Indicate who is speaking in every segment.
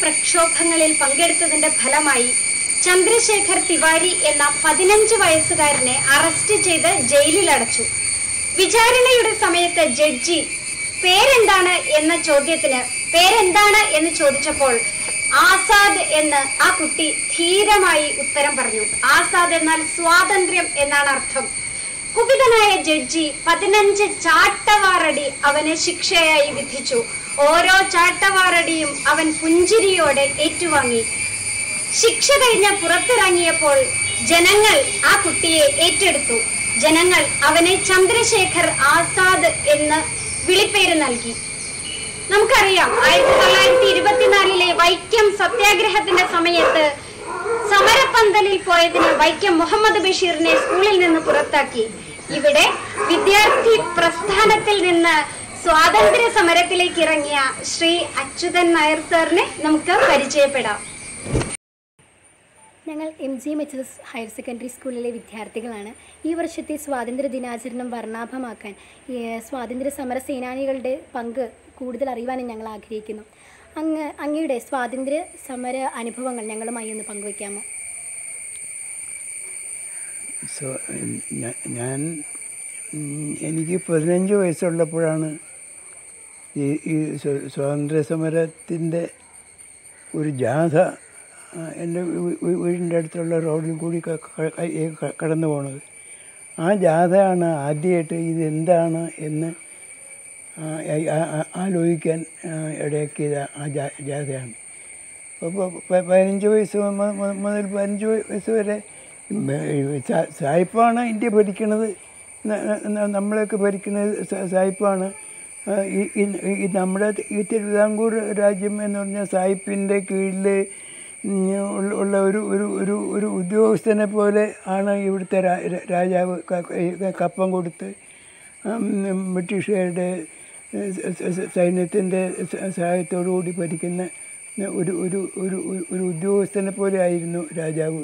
Speaker 1: പ്രക്ഷോഭങ്ങളിൽ പങ്കെടുത്തതിന്റെ ഫലമായി ചന്ദ്രശേഖർ തിവാരി എന്ന പതിനഞ്ച് വയസ്സുകാരനെ അറസ്റ്റ് ചെയ്ത് ജയിലിലടച്ചു വിചാരണയുടെ സമയത്ത് ജഡ്ജി പേരെന്താണ് എന്ന ചോദ്യത്തിന് പേരെന്താണ് എന്ന് ചോദിച്ചപ്പോൾ ആസാദ് എന്ന് ആ കുട്ടി ധീരമായി ഉത്തരം പറഞ്ഞു ആസാദ് എന്നാൽ സ്വാതന്ത്ര്യം എന്നാണ് അർത്ഥം കുപിതനായ ജഡ്ജി പതിനഞ്ച് ചാട്ടവാറടി അവന് ശിക്ഷയായി വിധിച്ചു ഓരോ ചാട്ടവാറടിയും അവൻ പുഞ്ചിരിയോടെ ഏറ്റുവാങ്ങി ശിക്ഷ കഴിഞ്ഞ് പുറത്തിറങ്ങിയപ്പോൾ ജനങ്ങൾ ആ കുട്ടിയെ ഏറ്റെടുത്തു ജനങ്ങൾ അവനെ ചന്ദ്രശേഖർ ആസാദ് എന്ന് വിളിപ്പേര് നൽകി നമുക്കറിയാം ആയിരത്തി തൊള്ളായിരത്തി ഇരുപത്തിനാലിലെ വൈക്കം സത്യാഗ്രഹത്തിന്റെ സമയത്ത് സമരപ്പന്തലിൽ പോയതിന് വൈക്കം മുഹമ്മദ് ബഷീറിനെ സ്കൂളിൽ നിന്ന് പുറത്താക്കി ഇവിടെ വിദ്യാർത്ഥി പ്രസ്ഥാനത്തിൽ നിന്ന് സ്വാതന്ത്ര്യ സമരത്തിലേക്ക് ഇറങ്ങിയ ശ്രീ അച്യുതൻ നായർ സാറിനെ നമുക്ക് പരിചയപ്പെടാം
Speaker 2: ഞങ്ങൾ M G M H S higher secondary സ്കൂളിലെ വിദ്യാർത്ഥികളാണ് ഈ വർഷത്തെ സ്വാതന്ത്ര്യ ദിനാചരണം വർണ്ണാഭമാക്കാൻ ഈ സ്വാതന്ത്ര്യ സമര സേനാനികളുടെ പങ്ക് കൂടുതൽ അറിയുവാനും ഞങ്ങൾ ആഗ്രഹിക്കുന്നു അങ്ങ് അങ്ങയുടെ സ്വാതന്ത്ര്യ സമര അനുഭവങ്ങൾ ഞങ്ങളുമായി ഒന്ന് പങ്കുവയ്ക്കാമോ
Speaker 3: സോ ഞാ- ഞാൻ ഉം, എനിക്ക് പതിനഞ്ച് വയസ്സുള്ളപ്പോഴാണ് ഈ ഈ സ്വ- സ്വാതന്ത്ര്യ സമരത്തിൻ്റെ ഒരു ജാഥ ആ, എൻ്റെ വീ- വീ- വീടിൻ്റെ അടുത്തുള്ള റോഡിൽ കൂടി ക- ക- ക- ഈ ക- കടന്നു പോണത് ആ ജാഥയാണ് ആദ്യമായിട്ട് ഇതെന്താണ് എന്ന് ആ, ആ- ആ- ആ- ആലോചിക്കാൻ ആ, ഇടയാക്കിയത് ആ ജാ- ജാഥയാണ് അപ്പോൾ പതിനഞ്ച് വയസ്സ് മു- മു- മുതൽ പതിനഞ്ച് വയസ്സ് വരെ ഉം, സാ- സായിപ്പാണ് ഇന്ത്യ ഭരിക്കണത് ന- ന- നമ്മളെയൊക്കെ ഭരിക്കുന്നത് സാ- സായിപ്പാണ് ആ, ഈ ഈ- ഈ നമ്മുടെ ഈ തിരുവിതാംകൂർ രാജ്യം എന്ന് പറഞ്ഞാൽ സായിപ്പിൻ്റെ കീഴിൽ ഉം, ഉള്ള- ഉള്ള ഒരു ഒരു ഒരു ഒരു ഉദ്യോഗസ്ഥനെ പോലെ ആണ് ഇവിടുത്തെ രാ- രാ- രാജാവ് ക- ഈ കപ്പം കൊടുത്ത് ഉം, ബ്രിട്ടീഷുകാരുടെ സൈന്യത്തിൻ്റെ സഹായത്തോടു കൂടി ഭരിക്കുന്ന ഒരു ഒരു ഒരു ഒരു- ഒരു ഉദ്യോഗസ്ഥനെ പോലെ ആയിരുന്നു രാജാവ്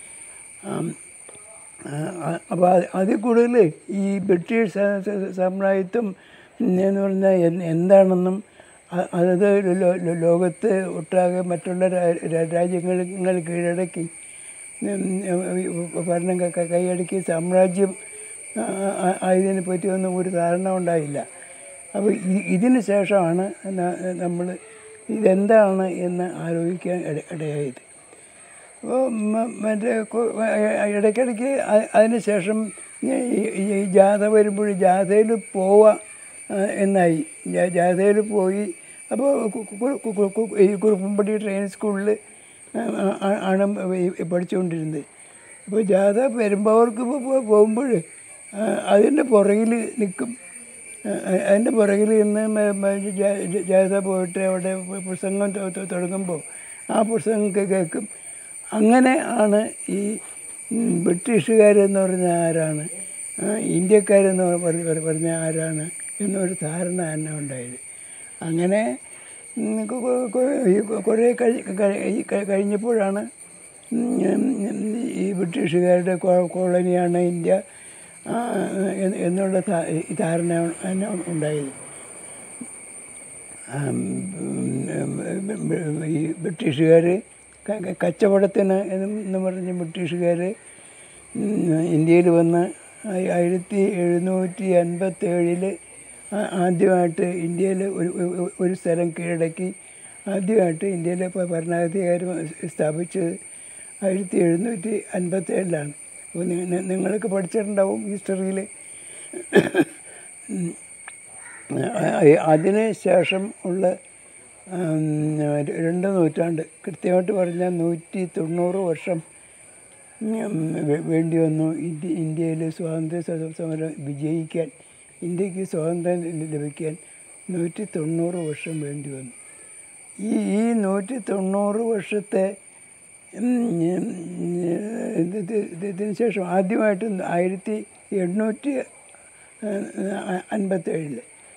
Speaker 3: അപ്പോൾ അതിൽ കൂടുതൽ ഈ ബ്രിട്ടീഷ് സ- സ- സാമ്രാജ്യത്വം എന്ന് പറഞ്ഞാൽ എൻ- എന്താണെന്നും അ- അത് ലോ- ലോ- ലോകത്ത് ഒട്ടാകെ മറ്റുള്ള രാ- രാ- രാജ്യങ്ങൾ കീഴടക്കി ഉം, ഉം, ഭരണം ക- ക- കൈയടക്കി സാമ്രാജ്യം ആ, ആ, ആയതിനെ പറ്റിയൊന്നും ഒരു ധാരണ ഉണ്ടായില്ല അപ്പോൾ ഇ- ഇതിന് ശേഷമാണ് നമ്മൾ ഇതെന്താണ് എന്ന് ആലോചിക്കാൻ ഇട- ഇടയായത് അപ്പോൾ മറ്റേ കു- ഇടയ്ക്കിടയ്ക്ക് അ- അതിന് ശേഷം ഈ ഈ ജാഥ വരുമ്പോൾ ജാഥയിൽ പോവാ ആ, എന്നായി ജാ- ജാഥയിൽ പോയി അപ്പോൾ കു- കു- കു- കു- കു- ഈ കുറുപ്പമ്പടി ട്രെയിൻ സ്കൂളിൽ ആണ് ഈ പഠിച്ചുകൊണ്ടിരുന്നത് അപ്പോൾ ജാഥ പെരുമ്പാവൂർക്ക് പോകുമ്പോൾ അതിൻ്റെ പുറകിൽ നിൽക്കും അതിൻ്റെ പുറകിൽ നിന്ന് മ- മ- ജാ- ജാ- ജാഥ പോയിട്ട് അവിടെ പ്രസംഗം തൊ- തൊ- തുടങ്ങുമ്പോൾ ആ പ്രസംഗം കേ- കേൾക്കും അങ്ങനെ ആണ് ഈ ഉം, ബ്രിട്ടീഷുകാരെന്ന് പറഞ്ഞാൽ ആരാണ് ആ, ഇന്ത്യക്കാരെന്ന് പറഞ്ഞ പറഞ്ഞ- പറഞ്ഞ ആരാണ് എന്നൊരു ധാരണ തന്നെ ഉണ്ടായത് അങ്ങനെ ഉം, കൊ- കൊ- കൊ- ഈ കുറേ കഴി- കഴി- ഈ കഴി- കഴിഞ്ഞപ്പോഴാണ് ഉം, ഈ ബ്രിട്ടീഷുകാരുടെ കോ- കോളനിയാണ് ഇന്ത്യ ആ, എന്ന് എന്നുള്ള ധാ- ഈ ധാരണ തന്നെ ഉണ്ടായത് ആം, ഉം, ഈ ബ്രിട്ടീഷുകാർ കച്ചവടത്തിന് എന്ന് പറഞ്ഞ് ബ്രിട്ടീഷുകാർ ഇന്ത്യയിൽ വന്ന് ആയി- ആയിരത്തി എഴുന്നൂറ്റി അൻപത്തേഴിൽ ആദ്യമായിട്ട് ഇന്ത്യയിൽ ഒരു ഒരു- ഒരു സ്ഥലം കീഴടക്കി ആദ്യമായിട്ട് ഇന്ത്യയിലെ ഭ- ഭരണാധികാരം സ്ഥാപിച്ചത് ആയിരത്തി എഴുന്നൂറ്റി അൻപത്തേഴിലാണ് അപ്പോൾ നിങ്ങളൊക്കെ പഠിച്ചിട്ടുണ്ടാവും ഹിസ്റ്ററിയിൽ അതിന് ശേഷം ഉള്ള ഉം, രണ്ട് നൂറ്റാണ്ട് കൃത്യമായിട്ട് പറഞ്ഞാൽ നൂറ്റി തൊണ്ണൂറ് വർഷം ഉം, വേ- വേണ്ടി വന്നു ഇന്ത്യ ഇന്ത്യയിൽ സ്വാതന്ത്ര്യ സ- സമരം വിജയിക്കാൻ ഇന്ത്യക്ക് സ്വാതന്ത്ര്യം ല- ലഭിക്കാൻ നൂറ്റി തൊണ്ണൂറ് വർഷം വേണ്ടി വന്നു ഈ ഈ നൂറ്റി തൊണ്ണൂറ് വർഷത്തെ ഉം, ഉം, ഇത് ഇത് ഇതിന് ശേഷം ആദ്യമായിട്ട് ആയിരത്തി എണ്ണൂറ്റി അൻപത്തേഴിൽ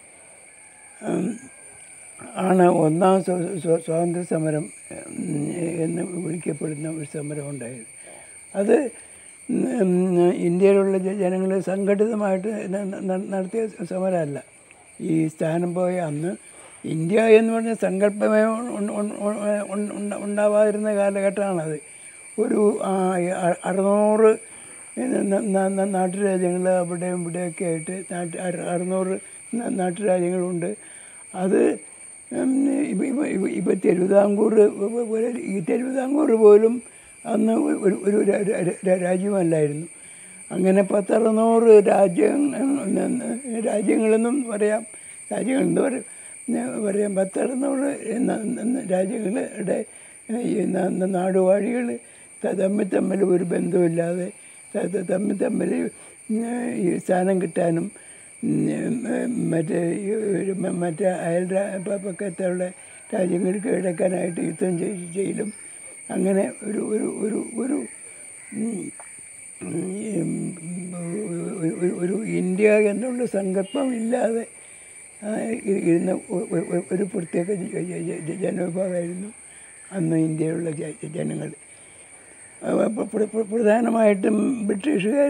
Speaker 3: ആണ് ഒന്നാം സ്വ- സ്വ- സ്വാതന്ത്ര്യ സമരം ഉം, എന്ന് വിളിക്കപ്പെടുന്ന ഒരു സമരം ഉണ്ടായത് അത് ഉം, ഇന്ത്യയിലുള്ള ജനങ്ങൾ സംഘടിതമായിട്ട് ന- ന- നടത്തിയ സമരമല്ല ഈ സ്ഥാനം പോയ അന്ന് ഇന്ത്യ എന്ന് പറഞ്ഞ സങ്കല്പമേ ഉൺ- ഉൺ- ഉൺ- ഉൺ- ഉണ്ട- ഉണ്ടാവാതിരുന്ന കാലഘട്ടമാണത് ഒരു ആ, അ- അറുന്നൂറ് ന- ന- ന- നാട്ടുരാജ്യങ്ങൾ അവിടെയും ഇവിടെയൊക്കെ ആയിട്ട് നാട്ട് അറു- അറുന്നൂറ് ന- നാട്ടുരാജ്യങ്ങളുണ്ട് അത് ഉം, ഇപ്പ ഇപ്പ- ഇപ്പ- ഇപ്പൊ തിരുവിതാംകൂർ പോലെ ഈ തിരുവിതാംകൂർ പോലും അന്ന് ഒരു ഒരു രാ- രാ- രാ- രാജ്യമല്ലായിരുന്നു അങ്ങനെ പത്തറുന്നൂറ് രാജ്യം രാജ്യങ്ങളെന്നും പറയാം രാജ്യങ്ങളെന്ന് പറയും ഞാൻ പറയാം പത്തറുന്നൂറ് ന- ന- രാജ്യങ്ങളുടെ ഈ ന- ന- നാടുവാഴികൾ ത- തമ്മിൽ തമ്മിൽ ഒരു ബന്ധമില്ലാതെ ത- ത- തമ്മിൽ തമ്മിൽ ഈ സ്ഥാനം കിട്ടാനും ഉം, മറ്റേ ഈ ഒരു മ- മറ്റേ അയൽ രാ- പ- പക്കത്തുള്ള രാജ്യങ്ങൾ കീഴടക്കാനായിട്ട് യുദ്ധം ചെയ്- ചെയ്യലും അങ്ങനെ ഒരു ഒരു ഒരു ഒരു ഉം, ഉം, ഒരു- ഒരു- ഒരു ഇന്ത്യ എന്നുള്ള സങ്കല്പം ഇല്ലാതെ ആ, ഇ- ഇരുന്ന ഒ- ഒ- ഒ- ഒരു പ്രത്യേക ജ- ജ- ജ- ജ- ജനവിഭാഗമായിരുന്നു അന്ന് ഇന്ത്യയിലുള്ള ജ- ജനങ്ങൾ അപ്പോൾ പ്ര- പ്ര- പ്രധാനമായിട്ടും ബ്രിട്ടീഷുകാർ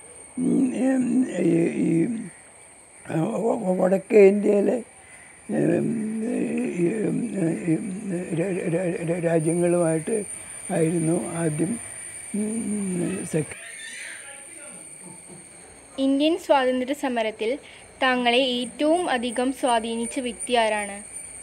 Speaker 3: ഈ ഈ ആ, വ- വ- വടക്കേ ഇന്ത്യയിലെ ഉം, ഈ, ഉം, ഈ, ര- ര- ര- രാജ്യങ്ങളുമായിട്ട് ആയിരുന്നു ആദ്യം ഉം, സഖ്യ
Speaker 4: ഇന്ത്യൻ സ്വാതന്ത്ര്യ സമരത്തിൽ താങ്കളെ ഏറ്റവും അധികം സ്വാധീനിച്ച വ്യക്തി ആരാണ്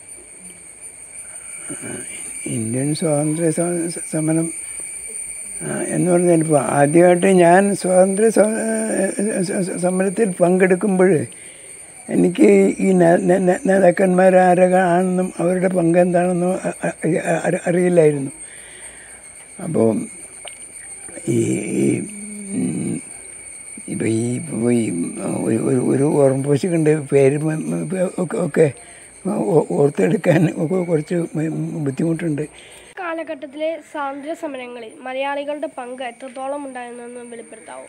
Speaker 3: ഇന്ത്യൻ സ്വാതന്ത്ര്യ സ- സമരം ആ, എന്ന് പറഞ്ഞാൽ ഇപ്പോൾ ആദ്യമായിട്ട് ഞാൻ സ്വാതന്ത്ര്യ സ- സ- സമരത്തിൽ പങ്കെടുക്കുമ്പോൾ എനിക്ക് ഈ നേ- നേ- നേ- നേതാക്കന്മാർ ആരൊക്കെയാണെന്നും അവരുടെ പങ്ക് എന്താണെന്നും അ- അ- അ- അറിയില്ലായിരുന്നു അപ്പോൾ ഈ ഈ, ഉം, ഇപ്പോൾ ഈ ഇപ്പോൾ ഈ ഒരു ഒരു ഒരു ഓർമ്മപ്പോശിക്കുണ്ട് പേര് മ- മ- ഒക്കെ ഒക്കെ ഓ- ഓർത്തെടുക്കാൻ ഒക്കെ കുറച്ച് ബുദ്ധിമുട്ടുണ്ട്
Speaker 5: കാലഘട്ടത്തിലെ സ്വാതന്ത്ര്യ സമരങ്ങളിൽ മലയാളികളുടെ പങ്ക് എത്രത്തോളം ഉണ്ടായിരുന്നെന്ന് വെളിപ്പെടുത്താവോ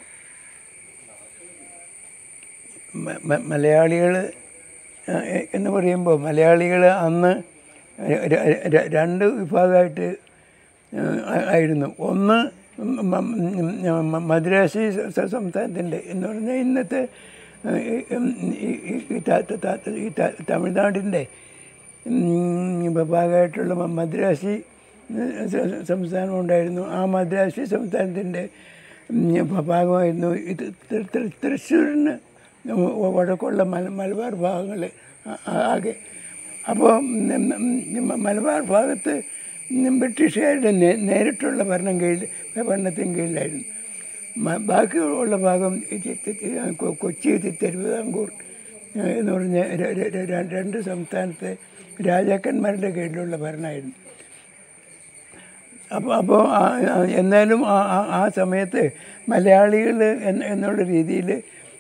Speaker 3: മലയാളികൾ എന്ന് പറയുമ്പോൾ മലയാളികൾ അന്ന് ര- ര- രണ്ട് വിഭാഗമായിട്ട് ആ- ആയിരുന്നു ഒന്ന് മ- മ- മ- മദ്രാസി സ- സംസ്ഥാനത്തിൻ്റെ എന്ന് പറഞ്ഞാൽ ഇന്നത്തെ ഈ ഈ- ഈ- ഈ ത- ത- ത- ഈ ത- തമിഴ്നാടിൻ്റെ ഉം, ഭാഗമായിട്ടുള്ള മ- മദ്രാസി സ- സംസ്ഥാനം ഉണ്ടായിരുന്നു ആ മദ്രാസി സംസ്ഥാനത്തിൻ്റെ ഉം, ഭാഗമായിരുന്നു ഇത് തൃ- തൃ- തൃശ്ശൂരിന് വടക്കുള്ള മല മലബാർ ഭാഗങ്ങൾ ആകെ അപ്പോൾ മലബാർ ഭാഗത്ത് ബ്രിട്ടീഷുകാരുടെ നേ നേരിട്ടുള്ള ഭരണം കീഴിൽ ഭരണത്തിന് കീഴിലായിരുന്നു മ- ബാക്കിയുള്ള ഭാഗം ഈ തി- തി- കൊ- കൊച്ചി തി- തിരുവിതാംകൂർ ഏഹ് എന്ന് പറഞ്ഞ ര- ര- ര- രണ്ട് സംസ്ഥാനത്തെ രാജാക്കന്മാരുടെ കീഴിലുള്ള ഭരണമായിരുന്നു അപ്പോൾ അപ്പോൾ എന്നാലും ആ ആ- ആ സമയത്ത് മലയാളികൾ എന്ന എന്നുള്ള രീതിയിൽ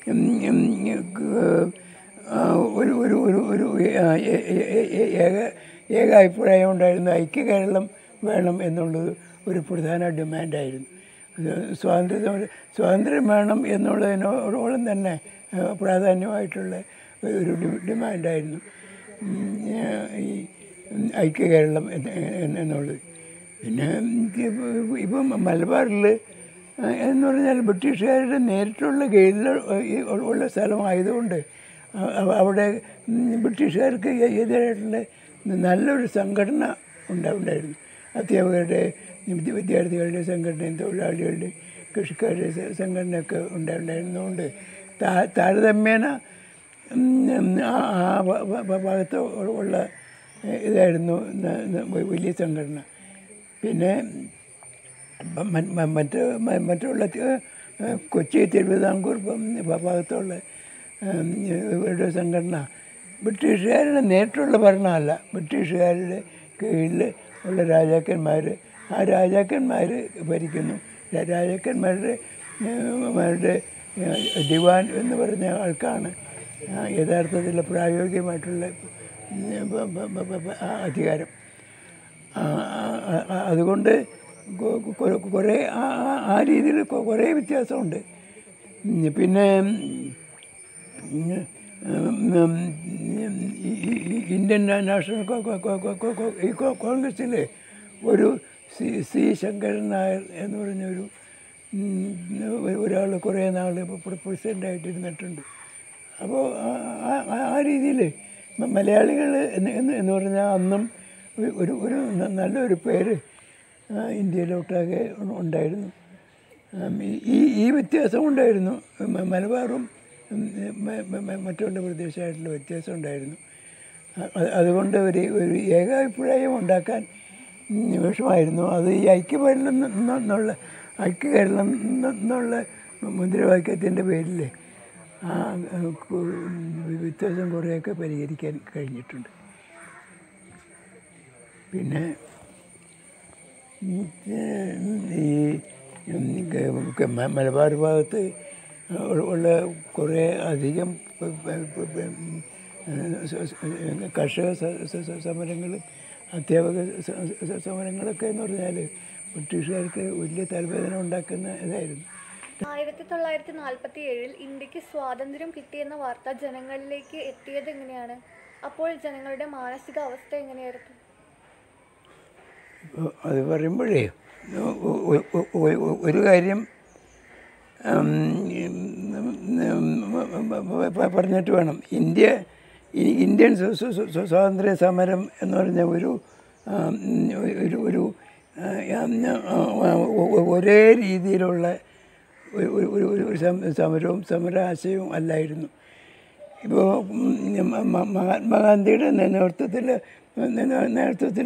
Speaker 3: ഒരു ഒരു ഒരു ഒരു ആ, ഏ- ഏ- ഏ- ഏ- ഏക ഏക അഭിപ്രായം ഉണ്ടായിരുന്നു ഐക്യ കേരളം വേണം എന്നുള്ളത് ഒരു പ്രധാന ഡിമാൻഡായിരുന്നു അത് സ്വാതന്ത്ര്യ സമര- സ്വാതന്ത്ര്യം വേണം എന്നുള്ളതിനോടോളം തന്നെ ആ, പ്രാധാന്യമായിട്ടുള്ള ഒരു ഡി- ഡിമാൻഡായിരുന്നു ഉം, ആ, ഈ ഐക്യ കേരളം എന്ന് എന്ന് എന്നുള്ളത് പിന്നെ ഇപ്പം ഇപ്പം മലബാറിൽ എന്ന് പറഞ്ഞാൽ ബ്രിട്ടീഷുകാരുടെ നേരിട്ടുള്ള കീഴിൽ ഉള്ള സ്ഥലമായതുകൊണ്ട് അവ- അവിടെ ഉം, ബ്രിട്ടീഷുകാർക്ക് എ- എതിരായിട്ടുള്ള നല്ലൊരു സംഘടന ഉണ്ടാ- ഉണ്ടായിരുന്നു അധ്യാപകരുടെ വിദ്യ- വിദ്യാർത്ഥികളുടെ സംഘടനയും തൊഴിലാളികളുടെ കൃഷിക്കാരുടെ സ- സംഘടനയൊക്കെ ഉണ്ടായിരുന്നതുകൊണ്ട് താ താരതമ്യേന ഉം, ആ ആ ഭ- ഭ- ഭ- ഭാഗത്ത് ഉള്ള ഇതായിരുന്നു ന- ന- വലിയ സംഘടന പിന്നെ മ- മ- മറ്റ് മ- മറ്റുള്ള തി- കൊച്ചി തിരുവിതാംകൂർ ഇപ്പം ഭാഗത്തുള്ള ഉം, ഇവരുടെ സംഘടന ബ്രിട്ടീഷുകാരുടെ നേരിട്ടുള്ള ഭരണമല്ല ബ്രിട്ടീഷുകാരുടെ കീഴിൽ ഉള്ള രാജാക്കന്മാർ ആ രാജാക്കന്മാർ ഭരിക്കുന്നു രാ- രാജാക്കന്മാരുടെ ഏഹ്, മാരുടെ ഏഹ്, ദിവാൻ എന്ന് പറഞ്ഞ ആൾക്കാണ് ആ, യഥാർത്ഥത്തിൽ പ്രായോഗികമായിട്ടുള്ള ഉം, ബ- ബ- ബ- ബ- ബ- ആ അധികാരം ആ, ആ, ആ, അതുകൊണ്ട് കൊ- കൊ- കുറേ ആ ആ- ആ രീതിയിൽ കൊ- കുറേ വ്യത്യാസമുണ്ട് ഉം, പിന്നെ ഉം, ഉം, ഈ- ഈ- ഈ ഇന്ത്യൻ നാഷണൽ കോ- കോ- കോ- കോ- കോ- കോ- ഈ കോ- കോൺഗ്രസ്സിൽ ഒരു സി സി ശങ്കരൻ നായർ എന്ന് പറഞ്ഞൊരു ഒരാൾ കുറേ നാൾ പ്രസിഡൻ്റായിട്ടിരുന്നിട്ടുണ്ട് അപ്പോൾ ആ രീതിയിൽ മ- മലയാളികൾ എന്ന് എന്ന് എന്ന് പറഞ്ഞാൽ അന്നും ഒരു- ഒരു ഒരു ന- നല്ലൊരു പേര് ആ, ഇന്ത്യയിലൊട്ടാകെ ഉ- ഉണ്ടായിരുന്നു ഉം, ഈ- ഈ ഈ വ്യത്യാസം ഉണ്ടായിരുന്നു മ- മലബാറും ഉം, മ- മ- മ- മറ്റുള്ള പ്രദേശമായിട്ടുള്ള വ്യത്യാസം ഉണ്ടായിരുന്നു അ- അതുകൊണ്ട് ഒരു ഒരു ഏകാഭിപ്രായം ഉണ്ടാക്കാൻ ഉം, വിഷമായിരുന്നു അത് ഈ ഐക്യഭരണം എന്ന- എന്നുള്ള ഐക്യകേരളം എന്ന- എന്നുള്ള മുദ്രാവാക്യത്തിൻ്റെ പേരിൽ ആ ആ, കു- വ്യത്യാസം കുറേയൊക്കെ പരിഹരിക്കാൻ കഴിഞ്ഞിട്ടുണ്ട് പിന്നെ ഉം, ഈ ഉം, ക- മ- മലബാർ ഭാഗത്ത് ഉ- ഉള്ള കുറേ അധികം പ- പ- പ- പ- ഉം, സ- സ- കർഷക സ- സ- സ- സമരങ്ങളും അധ്യാപക സ- സ- സമരങ്ങളൊക്കെ എന്ന് പറഞ്ഞാൽ ബ്രിട്ടീഷുകാർക്ക് വലിയ തലവേദന ഉണ്ടാക്കുന്ന ഇതായിരുന്നു
Speaker 6: ആയിരത്തി തൊള്ളായിരത്തി നാൽപ്പത്തി ഏഴിൽ ഇന്ത്യക്ക് സ്വാതന്ത്ര്യം കിട്ടിയെന്ന വാർത്ത ജനങ്ങളിലേക്ക് എത്തിയത് എങ്ങനെയാണ് അപ്പോൾ ജനങ്ങളുടെ മാനസികാവസ്ഥ എങ്ങനെയായിരുന്നു
Speaker 3: അപ്പോൾ അത് പറയുമ്പോഴേ ഒ- ഒ- ഒ- ഒ- ഒ- ഒരു കാര്യം ഉം, ഉം, പ- പറഞ്ഞിട്ട് വേണം ഇന്ത്യ ഈ ഇന്ത്യൻ സ്വ- സ്വ- സ്വ- സ്വാതന്ത്ര്യ സമരം എന്ന് പറഞ്ഞ ഒരു ഉം, ഒരു ഒരു ആ, ആ, ഒ- ഒരേ രീതിയിലുള്ള ഒരു ഒരു ഒരു ഒരു ഒരു സം- സമരവും സമരാശയവും അല്ലായിരുന്നു ഇപ്പോൾ മഹാത്മാഗാന്ധിയുടെ നേതൃത്വത്തിൽ നേതൃത്വത്തിൽ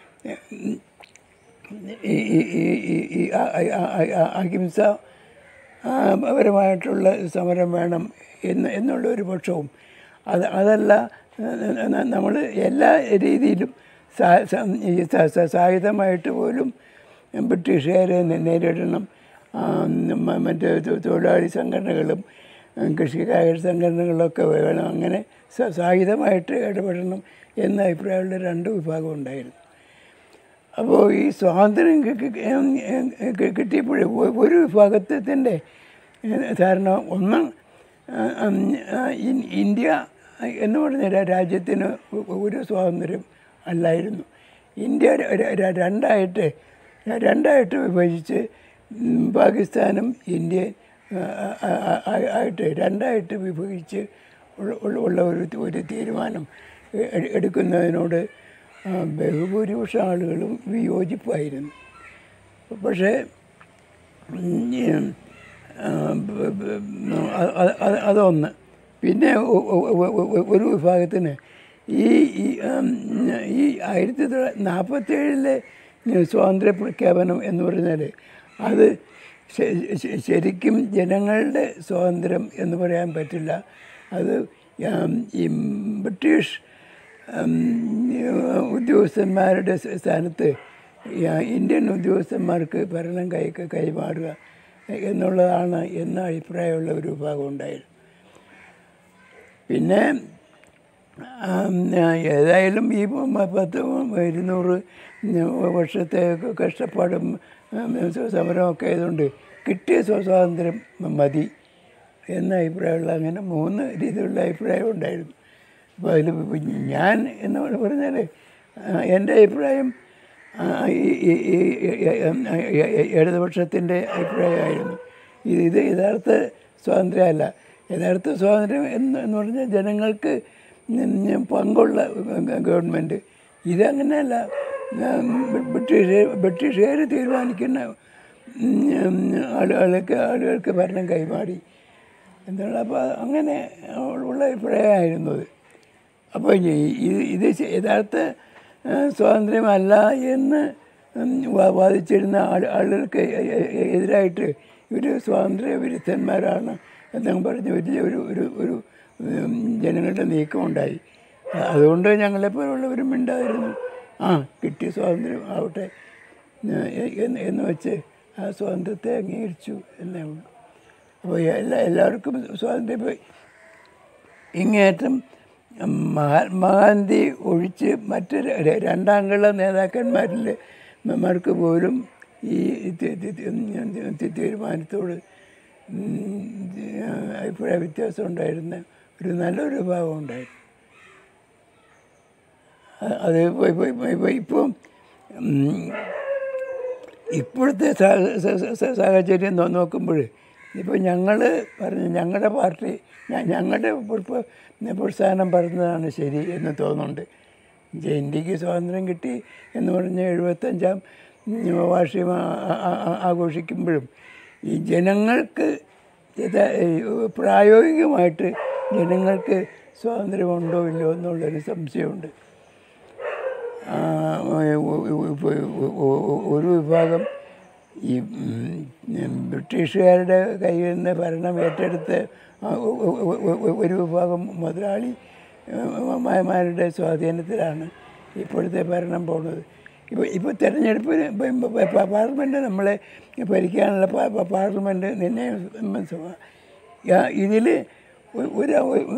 Speaker 3: ഈ ഈ ഈ ഈ ഈ അ- അ- അ- അ- അഹിംസ ആ, പരമായിട്ടുള്ള സമരം വേണം എന്ന് എന്നുള്ള ഒരു പക്ഷവും അത് അതല്ല നമ്മൾ എല്ലാ രീതിയിലും സാ- സ- ഈ സ- സ- സായുധമായിട്ട് പോലും ബ്രിട്ടീഷുകാരെ നേ- നേരിടണം ആ, മ- മറ്റ് തൊ- തൊഴിലാളി സംഘടനകളും കൃഷിക്കാർ സംഘടനകളൊക്കെ വേണം അങ്ങനെ സ- സായുധമായിട്ട് ഇടപെടണം എന്ന അഭിപ്രായമുള്ള രണ്ട് വിഭാഗം ഉണ്ടായിരുന്നു അപ്പോൾ ഈ സ്വാതന്ത്ര്യം കി- കി- കി- കി- കിട്ടിയപ്പോഴേ ഒ- ഒരു വിഭാഗത്തിൻ്റെ ധാരണ ഒന്ന് ആ, ഉം, ആ, ഇൻ- ഇന്ത്യ എന്ന് പറഞ്ഞ രാ- രാജ്യത്തിന് ഒ- ഒരു സ്വാതന്ത്ര്യം അല്ലായിരുന്നു ഇന്ത്യ ര- ര- ര- രണ്ടായിട്ട് രണ്ടായിട്ട് വിഭജിച്ച് ഉം, പാകിസ്ഥാനും ഇന്ത്യ ആയിട്ട് രണ്ടായിട്ട് വിഭജിച്ച് ഉള്ള- ഉള്ള- ഉള്ള ഒരു ഒരു തീരുമാനം എ- എടുക്കുന്നതിനോട് ആ, ബഹുഭൂരിപക്ഷം ആളുകളും വിയോജിപ്പായിരുന്നു പക്ഷേ ഉം, ഈ, ആ, ബ- ബ- അ- അ- അ- അതൊന്ന് പിന്നെ ഒ- ഒ- ഒ- ഒ- ഒരു വിഭാഗത്തിന് ഈ ഈ ഉം, ഈ ആയിരത്തി തൊള്ളായിരത്തി നാൽപ്പത്തേഴിലെ സ്വാതന്ത്ര്യ പ്രഖ്യാപനം എന്ന് പറഞ്ഞാൽ അത് ശ- ശ- ശരിക്കും ജനങ്ങളുടെ സ്വാതന്ത്ര്യം എന്ന് പറയാൻ പറ്റില്ല അത് ഉം, ഈ ബ്രിട്ടീഷ് ഉം, ഉദ്യോഗസ്ഥന്മാരുടെ സ് സ്ഥാനത്ത് ഈ ഇന്ത്യൻ ഉദ്യോഗസ്ഥന്മാർക്ക് ഭരണം കൈ കൈമാറുക എന്നുള്ളതാണ് എന്ന അഭിപ്രായമുള്ള ഒരു വിഭാഗം ഉണ്ടായിരുന്നു പിന്നെ ആം, ഏതായാലും ഈ പ- പത്ത് ഇരുന്നൂറ് വർഷത്തെ കഷ്ടപ്പാടും ഉം, സമരമൊക്കെ ആയതുകൊണ്ട് കിട്ടിയ സ്വ- സ്വാതന്ത്ര്യം മതി എന്ന അഭിപ്രായമുള്ള അങ്ങനെ മൂന്ന് രീതിയിലുള്ള അഭിപ്രായം ഉണ്ടായിരുന്നു അപ്പോൾ അതിൽ ഞാൻ എന്ന് പറഞ്ഞാൽ എൻ്റെ അഭിപ്രായം ആ, ഈ ഈ- ഈ ഇടതുപക്ഷത്തിൻ്റെ അഭിപ്രായമായിരുന്നു ഇത് ഇത് യഥാർത്ഥ സ്വാതന്ത്ര്യമല്ല യഥാർത്ഥ സ്വാതന്ത്ര്യം എന്ന് എന്ന് പറഞ്ഞാൽ ജനങ്ങൾക്ക് ഉം പങ്കുള്ള ഗവൺമെൻറ് ഇതങ്ങനെയല്ല ഉം, ബ്രിട്ടീഷ് ബ്രിട്ടീഷുകാർ തീരുമാനിക്കുന്ന ഉം, ആളുകൾക്ക് ആളുകൾക്ക് ഭരണം കൈമാറി എന്നുള്ള അപ്പോൾ അങ്ങനെ ഉള്ള അഭിപ്രായമായിരുന്നു അത് അപ്പോൾ ഈ- ഇത് ഇത് ശ- യഥാർത്ഥ ആ, സ്വാതന്ത്ര്യമല്ല എന്ന് ഉം, വാ- വാദിച്ചിരുന്ന ആൾ ആളുകൾക്ക് എ- എ- എ- എതിരായിട്ട് ഇവർ സ്വാതന്ത്ര്യ വിരുദ്ധന്മാരാണ് എന്നങ്ങ് പറഞ്ഞ് വലിയ ഒരു ഒരു ഒരു ഉം, ജനങ്ങളുടെ നീക്കമുണ്ടായി അ- അതുകൊണ്ട് ഞങ്ങളെപ്പോലുള്ളവരും മിണ്ടായിരുന്നു ആ കിട്ടിയ സ്വാതന്ത്ര്യം ആവട്ടെ എ- എന്ന് എന്ന് വെച്ച് ആ സ്വാതന്ത്ര്യത്തെ അംഗീകരിച്ചു എന്നേ ഉള്ളൂ അപ്പോൾ എല്ലാ എല്ലാവർക്കും സ്വാതന്ത്ര്യം ഇപ്പോൾ ഇങ്ങേറ്റം മഹാത്മാഗാന്ധി ഒഴിച്ച് മറ്റ് ര- ര- രണ്ടാംകള നേതാക്കന്മാരിൽ മാർക്ക് പോലും ഈ തി- തി- തി- തി- തീരുമാനത്തോട് ഉം, അഭിപ്രായ വ്യത്യാസം ഉണ്ടായിരുന്ന ഒരു നല്ലൊരു ഭാവം ഉണ്ടായിരുന്നു അ- അത് ഇപ്പൊ- ഇപ്പൊ- ഇപ്പൊ- ഇപ്പൊ- ഇപ്പം ഉം, ഇപ്പോഴത്തെ സാ- സ- സ- സാഹചര്യം നോ- നോക്കുമ്പോൾ ഇപ്പോൾ ഞങ്ങൾ പറഞ്ഞു ഞങ്ങളുടെ പാർട്ടി ഞ- ഞങ്ങളുടെ പ്ര- പ്രസ്ഥാനം പറഞ്ഞതാണ് ശരി എന്ന് തോന്നുന്നുണ്ട് ഇന്ത്യ- ഇന്ത്യക്ക് സ്വാതന്ത്ര്യം കിട്ടി എന്ന് പറഞ്ഞ് എഴുപത്തഞ്ചാം വാർഷികം ആ- ആ- ആ- ആഘോഷിക്കുമ്പോഴും ഈ ജനങ്ങൾക്ക് യഥാ ഈ പ്രായോഗികമായിട്ട് ജനങ്ങൾക്ക് സ്വാതന്ത്ര്യമുണ്ടോ ഇല്ലയോ എന്നുള്ളൊരു സംശയമുണ്ട് ആ, ഒരു വിഭാഗം ഈ ഉം, ബ്രിട്ടീഷുകാരുടെ കയ്യിൽ നിന്ന് ഭരണം ഏറ്റെടുത്ത് ആ, ഒരു വിഭാഗം മുതലാളി മാരുടെ സ്വാധീനത്തിലാണ് ഇപ്പോഴത്തെ ഭരണം പോകുന്നത് ഇപ്പോൾ ഇപ്പോൾ തെരഞ്ഞെടുപ്പിന് പാർലമെൻറ്റ് നമ്മളെ ഭരിക്കാനുള്ള പാ- പാ- പാർലമെൻറ്റ് നിയമസഭ ഇതിൽ ഒരു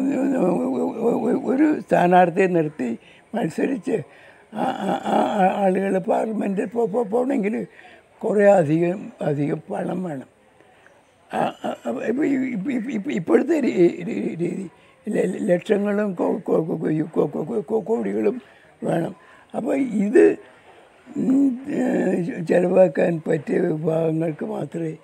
Speaker 3: ഒരു സ്ഥാനാർത്ഥിയെ നിർത്തി മത്സരിച്ച് ആ ആളുകൾ പാർലമെൻറ്റിൽ പോകണമെങ്കിൽ കുറേ അധികം അധികം പണം വേണം ഇപ്പോൾ ഇപ്പോഴത്തെ രീ- രീ- രീതി ല- ലക്ഷങ്ങളും കോ- കോ- കോ- കോ- കോ- കോ- കോ- കോടികളും വേണം അപ്പോൾ ഇത് ഉം, ഏഹ്, ചെലവാക്കാൻ പറ്റിയ വിഭാഗങ്ങൾക്ക് മാത്രമേ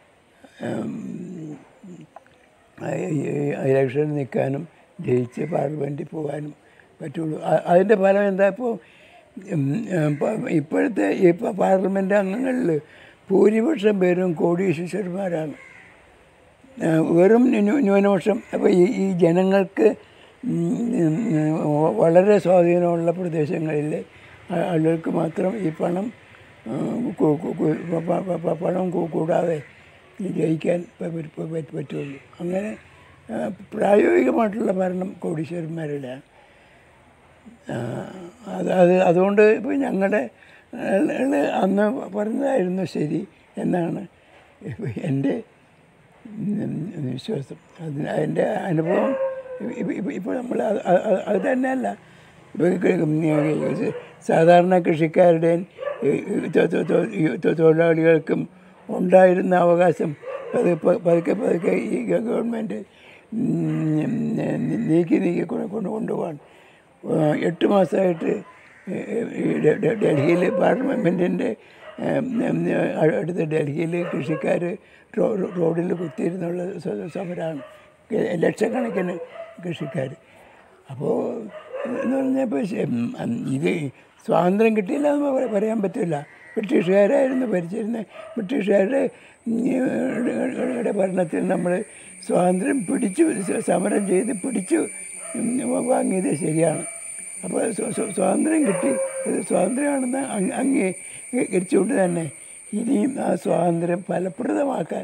Speaker 3: ഇലക്ഷൻ നിൽക്കാനും ജയിച്ച് പാർലമെൻറ്റിൽ പോകാനും പറ്റുള്ളൂ അ- അതിൻ്റെ ഫലം എന്താ ഇപ്പോൾ ഉം, ഉം, പ- ഇപ്പോഴത്തെ ഈ പ- പാർലമെൻറ്റ് അംഗങ്ങളിൽ ഭൂരിപക്ഷം പേരും കോടീശ്വരന്മാരാണ് ആ, വെറും ന്യൂ- ന്യൂനപക്ഷം അപ്പോൾ ഈ ഈ ജനങ്ങൾക്ക് ഉം, ഉം, വളരെ സ്വാധീനമുള്ള പ്രദേശങ്ങളിൽ ആളുകൾക്ക് മാത്രം ഈ പണം ആ, കു- കു- കു- പ- പ- പ- പണം കൂ- കൂടാതെ ജയിക്കാൻ പ- പ- പ- പറ്റുള്ളൂ അങ്ങനെ ആ, പ്രായോഗികമായിട്ടുള്ള ഭരണം കോടീശ്വരന്മാരുടെയാണ് ആ, അത് അത് അതുകൊണ്ട് ഇപ്പോൾ ഞങ്ങളുടെ ആള് അന്ന് പറഞ്ഞതായിരുന്നു ശരി എന്നാണ് ഇപ്പം എൻ്റെ ഉം, വിശ്വാസം അതിന് അതിൻ്റെ അനുഭവം ഇപ്പോൾ നമ്മൾ അത് അത് അത് അത് തന്നെയല്ല ഇപ്പോൾ സാധാരണ കൃഷിക്കാരുടെയും ഈ തൊ- തൊ- തൊ- ഈ തൊ- തൊഴിലാളികൾക്കും ഉണ്ടായിരുന്ന അവകാശം അത് പ- പതുക്കെ പതുക്കെ ഈ ഗവൺമെൻറ് ഉം, നീക്കി നീക്കി കൊണ്ട് കൊണ്ട് കൊണ്ടുപോകാൻ ആ, എട്ട് മാസമായിട്ട് ഡൽഹിയിൽ പാർലമെൻറ്റിൻ്റെ അടുത്ത് ഡൽഹിയിൽ കൃഷിക്കാർ റോഡിൽ കുത്തിയിരുന്നുള്ള സ- സമരമാണ് ലക്ഷക്കണക്കിന് കൃഷിക്കാർ അപ്പോൾ എന്ന് പറഞ്ഞപ്പോൾ ഇത് സ്വാതന്ത്ര്യം കിട്ടിയില്ല എന്ന് പറ- പറയാൻ പറ്റില്ല ബ്രിട്ടീഷുകാരായിരുന്നു ഭരിച്ചിരുന്നത് ബ്രിട്ടീഷുകാരുടെ ഉം, യുടെ ഭരണത്തിൽ നമ്മൾ സ്വാതന്ത്ര്യം പിടിച്ചു സ- സമരം ചെയ്ത് പിടിച്ചു ഉം, വാങ്ങിയത് ശരിയാണ് അപ്പോൾ സ്വ- സ്വ- സ്വാതന്ത്ര്യം കിട്ടി അത് സ്വാതന്ത്ര്യമാണെന്ന് അങ് അംഗീകരിച്ചുകൊണ്ട് തന്നെ ഇനിയും ആ സ്വാതന്ത്ര്യം ഫലപ്രദമാക്കാൻ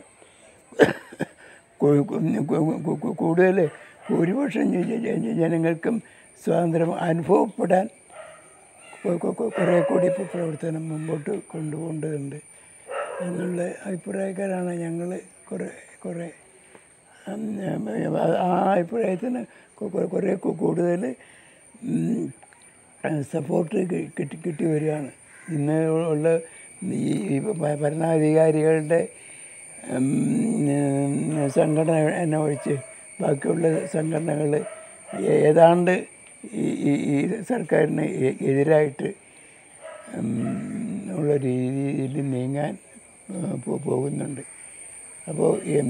Speaker 3: കൂടുതൽ ഭൂരിപക്ഷം ജ- ജ- ജ- ജനങ്ങൾക്കും സ്വാതന്ത്ര്യം അനുഭവപ്പെടാൻ കൊ- കൊ- കൊ- കുറേ കൂടി ഇപ്പോൾ പ്രവർത്തനം മുമ്പോട്ട് കൊണ്ടുപോകേണ്ടതുണ്ട് എന്നുള്ള അഭിപ്രായക്കാരാണ് ഞങ്ങൾ കുറേ കുറേ ഉം, ആ അഭിപ്രായത്തിന് കൊ- കൊ- കുറേ കു- കൂടുതൽ സപ്പോർട്ട് കിട്ടി കിട്ടി വരികയാണ് ഇന്ന് ഉള്ള ഈ ഈ ഭ- ഭരണാധികാരികളുടെ ഉം, സംഘടന എന്നെ ഒഴിച്ച് ബാക്കിയുള്ള സംഘടനകൾ ഏതാണ്ട് ഈ ഈ- ഈ സർക്കാരിന് എ- എതിരായിട്ട് ഉം, ഉള്ള രീതിയിൽ നീങ്ങാൻ ആ, പോ- പോകുന്നുണ്ട് അപ്പോൾ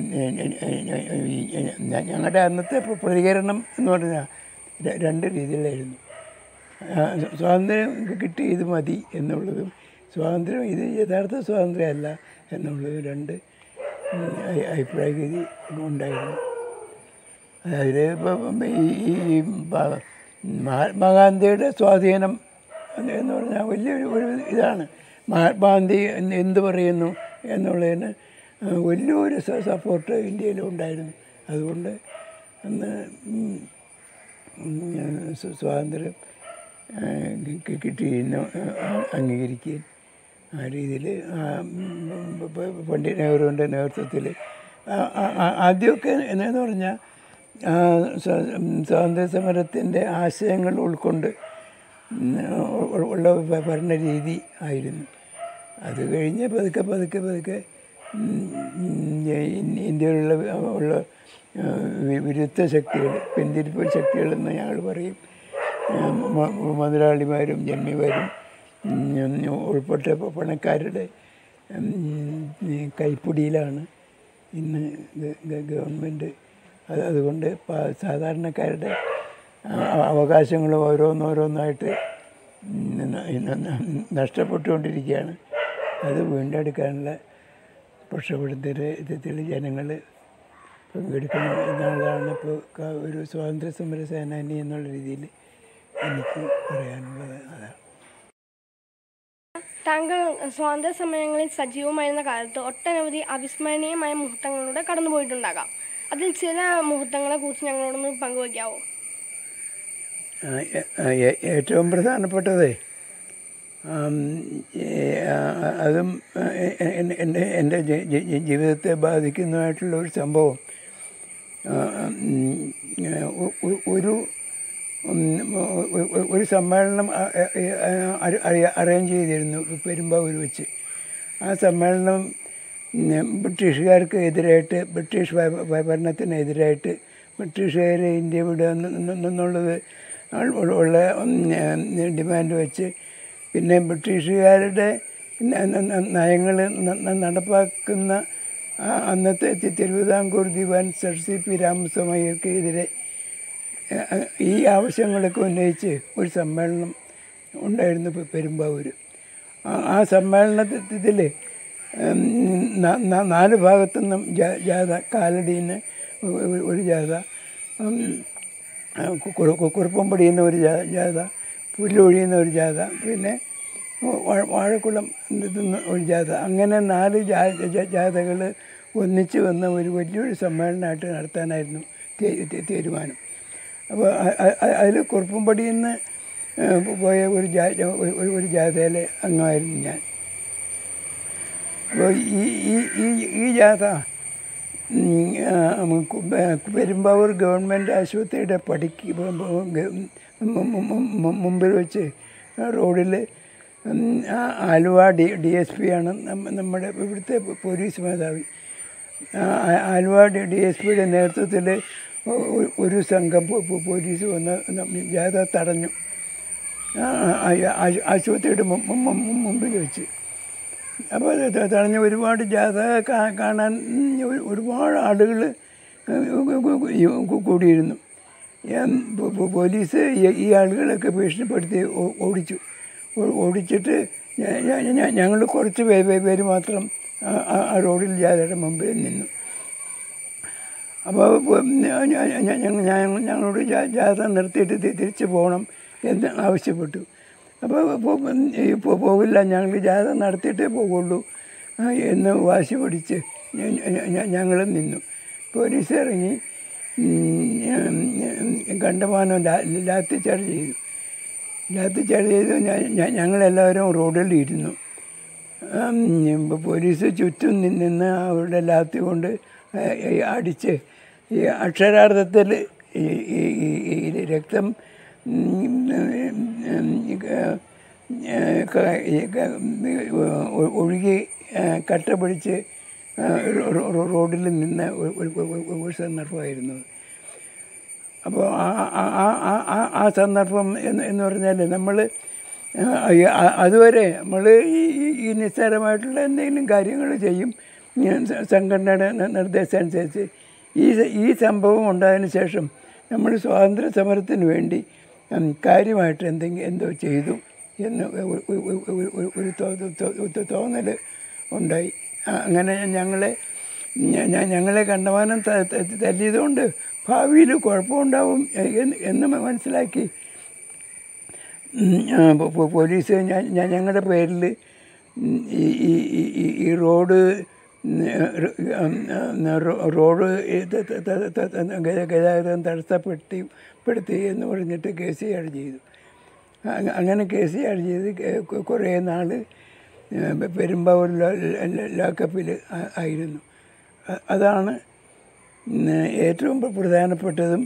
Speaker 3: ഞങ്ങളുടെ അന്നത്തെ പ്ര- പ്രതികരണം എന്ന് പറഞ്ഞാൽ ര- രണ്ട് രീതിയിലായിരുന്നു ആ, സ്വാതന്ത്ര്യം കിട്ടി ഇത് മതി എന്നുള്ളതും സ്വാതന്ത്ര്യം ഇത് യഥാർത്ഥ സ്വാതന്ത്ര്യമല്ല എന്നുള്ളതും രണ്ട് ഉം, അഭി- അഭിപ്രായഗതി ഉണ്ടായിരുന്നു അതിൽ ഇപ്പം ഈ ഈ ഈ പ- മഹാത്മാഗാന്ധിയുടെ സ്വാധീനം എന്ന് എന്ന് പറഞ്ഞാൽ വലിയൊരു ഒരു ഇതാണ് മഹാത്മാഗാന്ധി എന്ന് എന്ത് പറയുന്നു എന്നുള്ളതിന് വലിയൊരു സ- സപ്പോർട്ട് ഇന്ത്യയിലും ഉണ്ടായിരുന്നു അതുകൊണ്ട് അന്ന് ഉം, ഉം, സ്വ- സ്വാതന്ത്ര്യം ആ, കി- കിട്ടി എന്ന് അംഗീകരിക്കുകയും ആ രീതിയിൽ പണ്ഡിറ്റ് നെഹ്റുവിൻ്റെ നേതൃത്വത്തിൽ ആദ്യമൊക്കെ എന്നു പറഞ്ഞാൽ ആ, സ്വ- സ്വാതന്ത്ര്യ സമരത്തിൻ്റെ ആശയങ്ങൾ ഉൾക്കൊണ്ട് ഉം, ഉ- ഉള്ള ഭ- ഭരണ രീതി ആയിരുന്നു അത് കഴിഞ്ഞ് പതുക്കെ പതുക്കെ പതുക്കെ ഉം, ഉം, ഇ- ഇന്ത്യയിലുള്ള ഉള്ള ആ, വി- വിരുദ്ധ ശക്തികൾ പിന്തിരിപ്പ് ശക്തികളെന്ന് ഞങ്ങൾ പറയും ആ, മ- മുതലാളിമാരും ജന്മിമാരും ഉം, ഉൾപ്പെട്ട പ- പണക്കാരുടെ ഉം, ഈ കൈപ്പിടിയിലാണ് ഇന്ന് ഗ- ഗ- ഗവൺമെൻറ് അത് അതുകൊണ്ട് പ- സാധാരണക്കാരുടെ ആ, അവകാശങ്ങൾ ഓരോന്നോരോന്നായിട്ട് ന- ന- ന- നഷ്ടപ്പെട്ടുകൊണ്ടിരിക്കുകയാണ് അത് വീണ്ടെടുക്കാനുള്ള പക്ഷപാതത്തിൽ ജനങ്ങൾ പങ്കെടുക്കണം എന്നുള്ളതാണ് ഇപ്പോൾ ക- ഒരു സ്വാതന്ത്ര്യ സമര സേനാനി എന്നുള്ള രീതിയിൽ എനിക്ക് പറയാനുള്ളത് അതാണ്
Speaker 5: താങ്കൾ സ്വാതന്ത്ര്യ സമരങ്ങളിൽ സജീവമായിരുന്ന കാലത്ത് ഒട്ടനവധി അവിസ്മരണീയമായ മുഹൂർത്തങ്ങളിലൂടെ കടന്നുപോയിട്ടുണ്ടാകാം അതിൽ ചില മുഹൂർത്തങ്ങളെ കുറിച്ച് ഞങ്ങളോടൊന്ന് പങ്കുവയ്ക്കാവോ
Speaker 3: ആ, ഏ- ആ, ഏ- ഏറ്റവും പ്രധാനപ്പെട്ടത് ആം, ഏ, ആ, അതും ആ, എ- എ- എന്നെ- എൻ്റെ എൻ്റെ ജി- ജി- ജി- ജീവിതത്തെ ബാധിക്കുന്നതായിട്ടുള്ള ഒരു സംഭവം ആ, ഉം, ഏ, ഒ- ഒ- ഒരു ഉം, ഒ- ഒ- ഒരു സമ്മേളനം അ- അ- അ- അ- അ- അറേഞ്ച് ചെയ്തിരുന്നു പെരുമ്പാവൂർ വെച്ച് ആ സമ്മേളനം ഉം, ബ്രിട്ടീഷുകാർക്ക് എതിരായിട്ട് ബ്രിട്ടീഷ് ഭ- ഭ- ഭരണത്തിനെതിരായിട്ട് ബ്രിട്ടീഷുകാരെ ഇന്ത്യ വിടുക എന്ന് എന്നുള്ളത് ഉള്ള ഡിമാൻഡ് വെച്ച് പിന്നെ ബ്രിട്ടീഷുകാരുടെ നയങ്ങൾ നടപ്പാക്കുന്ന ആ അന്നത്തെ തി- തിരുവിതാംകൂർ ദിവാൻ സർ സി പി രാമസ്വാമിക്കെതിരെ ഏഹ്, ഈ ആവശ്യങ്ങളൊക്കെ ഉന്നയിച്ച് ഒരു സമ്മേളനം ഉണ്ടായിരുന്നു ഇപ്പം പെരുമ്പാവൂർ ആ- ആ സമ്മേളനത്തിൽ നാല് ഭാഗത്തു നിന്നും ജാ- ജാഥ കാലടീന്ന് ഒ- ഒരു ജാഥ ഉം, ആ, കു- കു- കുറുപ്പംപടിയിൽ നിന്ന് ഒരു ജാ- ജാഥ പുല്ലൊഴിയുന്ന ഒരു ജാഥ പിന്നെ വാ- വാഴക്കുളം നിന്ന് ഒരു ജാഥ അങ്ങനെ നാല് ജാഥകൾ ഒന്നിച്ച് വന്ന ഒരു വലിയൊരു സമ്മേളനമായിട്ട് നടത്താനായിരുന്നു തീ- തീ- തീരുമാനം അപ്പോൾ അതിൽ കുറുപ്പംപടിയിൽ നിന്ന് ഏഹ്, പോയ ഒരു ജാ ഒരു- ഒരു- ഒരു ജാഥയിലെ അംഗമായിരുന്നു ഞാൻ അപ്പോൾ ഈ ഈ ഈ ഈ ജാഥ ഉം, ആ, കു- ബ- പെരുമ്പാവൂർ ഗവൺമെൻറ് ആശുപത്രിയുടെ പടിക്ക് ബ- ബ- ഗ- മു- മു- മു- മു- മുമ്പിൽ വെച്ച് റോഡിൽ ആ Aluva D D S P ആണ് നമ്മ- നമ്മുടെ ഇവിടുത്തെ പോലീസ് മേധാവി ആ, ആ- ആലുവ ഡി ഡി എസ് പിയുടെ നേതൃത്വത്തിൽ ഒരു സംഘം പോ- പോ- പോലീസ് വന്ന് ന- ജാഥ തടഞ്ഞു ആ, ആ, ആ- ആശുപത്രിയുടെ മു- മു- മു- മുമ്പിൽ വെച്ച് അപ്പോൾ അത് ത- തടഞ്ഞ ഒരുപാട് ജാഥ കാ- കാണാൻ ഉം, ഒരു- ഒരുപാട് ആളുകൾ കൂടിയിരുന്നു ഞാൻ പോ- പോ- പോലീസ് ഈ- ഈ ആളുകളൊക്കെ ഭീഷണിപ്പെടുത്തി ഓ- ഓടിച്ചു ഓ- ഓടിച്ചിട്ട് ഞങ്ങൾ കുറച്ച് പേ- പേ- പേര് മാത്രം ആ- ആ- ആ റോഡിൽ ജാഥയുടെ മുമ്പിൽ നിന്നു അപ്പോൾ ഞങ്ങൾ ഞങ്ങളോട് ജാ- ജാഥ നിർത്തിയിട്ട് തി- തിരിച്ചു പോകണം എന്ന് ആവശ്യപ്പെട്ടു അപ്പോൾ ഇപ്പോൾ പോകില്ല ഞങ്ങൾ ജാഥ നടത്തിയിട്ടേ പോകുള്ളൂ ആ, എന്ന് വാശി പിടിച്ച് ഞങ്ങൾ നിന്നു പോലീസ് ഇറങ്ങി ഉം, കണ്ടമാനം ലാ- ലാത്തി ചാർജ് ചെയ്തു ലാത്തി ചാർജ് ചെയ്തു ഞ- ഞ- ഞങ്ങളെല്ലാവരും റോഡിൽ ഇരുന്നു ഉം, ഇപ്പൊ പോലീസ് ചുറ്റും നി- നിന്ന് അവരുടെ ലാത്തി കൊണ്ട് ഏ- ഈ അടിച്ച് ഈ അക്ഷരാർത്ഥത്തിൽ ഈ ഈ- ഈ- ഈ രക്തം ഉം, ഉം, ഈ ക- ഏ, ക- ഈ ക- ഒ- ഒഴുകി ഏ, കട്ട പിടിച്ച് ആ, റോ- റോ- റോഡിൽ നിന്ന ഒരു- ഒരു- ഒരു- ഒരു സന്ദർഭമായിരുന്നു അപ്പോൾ ആ ആ- ആ- ആ- ആ- ആ സന്ദർഭം എന്ന് എന്ന് പറഞ്ഞാൽ നമ്മൾ അതുവരെ നമ്മൾ ഈ ഈ- ഈ നിസ്സാരമായിട്ടുള്ള എന്തെങ്കിലും കാര്യങ്ങൾ ചെയ്യും ഇങ്ങനെ സ- സംഘടനയുടെ ന- നിർദ്ദേശം അനുസരിച്ച് ഈ സ- ഈ സംഭവം ഉണ്ടായതിന് ശേഷം നമ്മൾ സ്വാതന്ത്ര്യ സമരത്തിന് വേണ്ടി ഉം, കാര്യമായിട്ട് എന്തെങ്കിലും എന്തോ ചെയ്തു എന്ന് ഒരു- ഒരു- ഒരു- ഒരു- ഒരു തോ- തോ- തോ- തോന്നൽ ഉണ്ടായി ആ, അങ്ങനെ ഞങ്ങളെ ഞ- ഞ- ഞങ്ങളെ കണ്ടമാനം ത- ത- തല്ലിയതുകൊണ്ട് ഭാവിയിൽ കുഴപ്പമുണ്ടാവും എന്ന് എന്ന് മനസ്സിലാക്കി ഉം, ആ, പോ- പോ- പോലീസ് ഞ- ഞ- ഞങ്ങളുടെ പേരിൽ ഉം, ഈ ഈ- ഈ- ഈ- ഈ റോഡ് ഉം, റ- ഉം, ഉം, റോ- റോഡ് ഇത് ത- ത- ത- ത- ഗത- ഗതാഗതം തടസ്സപ്പെടുത്തി പെടുത്തി എന്ന് പറഞ്ഞിട്ട് കേസ് ചാർജ് ചെയ്തു അ- അങ്ങനെ കേസ് ചാർജ് ചെയ്ത് കേ- കൊ- കുറേ നാൾ പെരുമ്പാവൂർ ലോക്കപ്പിൽ ആയിരുന്നു അ- അതാണ് ഉം, ഏറ്റവും പ്രധാനപ്പെട്ടതും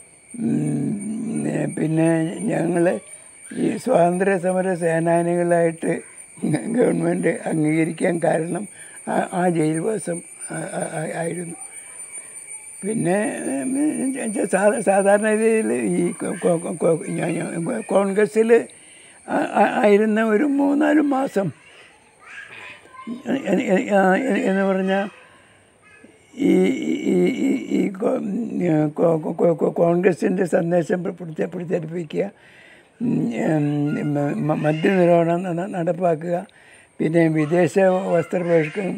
Speaker 3: ഉം, പിന്നെ ഞങ്ങൾ ഈ സ്വാതന്ത്ര്യ സമര സേനാനികളായിട്ട് ഗവൺമെൻറ് അംഗീകരിക്കാൻ കാരണം ആ- ആ ജയിൽവാസം ആ- ആ- ആ- ആയിരുന്നു പിന്നെ ഉം, സാ- സാധാരണ രീതിയിൽ ഈ കൊ- കൊ- കൊ- ഞാൻ- ഞാൻ കോൺഗ്രസ്സിൽ ആ- ആ- ആയിരുന്ന ഒരു മൂന്നാല് മാസം എ- എ- ആ, എന്ന് പറഞ്ഞാൽ ഈ ഈ ഈ ഈ കോ- കോ- കോ- കോ- കോ- കോൺഗ്രസിൻ്റെ സന്ദേശം പ്ര- പ്രച- പ്രചരിപ്പിക്കുക ഉം, ഉം, മ- മദ്യനിരോധനം നട- നടപ്പാക്കുക പിന്നെ വിദേശ വസ്ത്ര ബഹിഷ്കരണം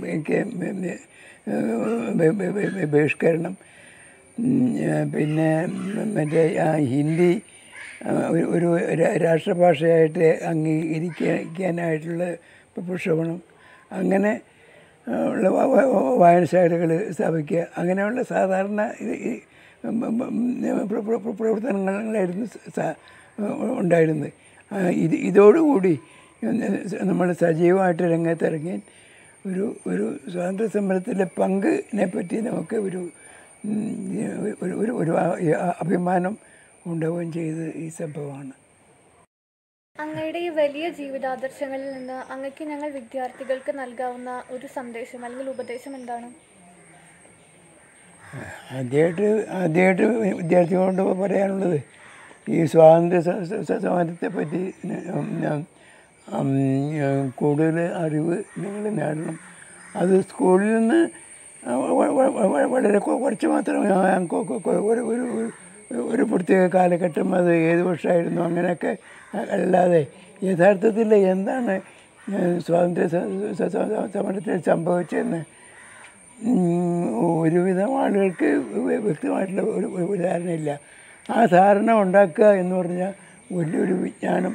Speaker 3: ബഹിഷ്കരണം ഉം, ഏഹ് പിന്നെ മറ്റേ ആ ഹിന്ദി ആ, ഒരു- ഒരു രാ- രാഷ്ട്രഭാഷയായിട്ട് അംഗീകരിക്കാനായിട്ടുള്ള പ്രക്ഷോഭണം അങ്ങനെ ആ, ഉള്ള വ- വ- വായനശാലകൾ സ്ഥാപിക്കുക അങ്ങനെയുള്ള സാധാരണ ഈ- ഈ ഉം, ഉം, ഉം, പ്ര- പ്ര- പ്ര- പ്രവർത്തനങ്ങളായിരുന്നു സ- ഉണ്ടായിരുന്നത് ആ, ഇത് ഇതോടുകൂടി നമ്മൾ സജീവമായിട്ട് രംഗത്തിറങ്ങി ഒരു ഒരു സ്വാതന്ത്ര്യ സമരത്തിലെ പങ്കിനെ പറ്റി നമുക്ക് ഒരു ഉം, ഒരു ഒരു ഒരു ആ- അഭിമാനം ഉണ്ടാവുകയും ചെയ്ത് ഈ സംഭവമാണ്
Speaker 6: അങ്ങയുടെ ഈ വലിയ ജീവിതാദർശങ്ങളിൽ നിന്ന് അങ്ങക്ക് ഞങ്ങൾ വിദ്യാർത്ഥികൾക്ക് നൽകാവുന്ന ഒരു സന്ദേശം അല്ലെങ്കിൽ ഉപദേശം എന്താണ്
Speaker 3: ആദ്യമായിട്ട് ആദ്യമായിട്ട് വിദ്യാർത്ഥികളോട് പറയാനുള്ളത് ഈ സ്വാതന്ത്ര്യ സ- സ- സ- സമരത്തെ പറ്റി ഉം, ഉം, ഉം, കൂടുതൽ അറിവ് നിങ്ങൾ നേടണം അത് സ്കൂളിൽ നിന്ന് വ- വ- വ- വളരെ കൊ- കുറച്ച് മാത്രമേ ആ, കൊ- കൊ- കൊ- ഒരു ഒരു ഒരു- ഒരു പ്രത്യേക കാലഘട്ടം അത് ഏത് വർഷമായിരുന്നു അങ്ങനെയൊക്കെ അല്ലാതെ യഥാർത്ഥത്തിൽ എന്താണ് ഏഹ്, സ്വാതന്ത്ര്യ സ- സ- സ- സമരത്തിൽ സംഭവിച്ചതെന്ന് ഉം, ഒരുവിധം ആളുകൾക്ക് വ്യ- വ്യക്തമായിട്ടുള്ള ഒരു ഒരു ധാരണയില്ല ആ ധാരണ ഉണ്ടാക്കുക എന്ന് പറഞ്ഞാൽ വലിയൊരു വിജ്ഞാനം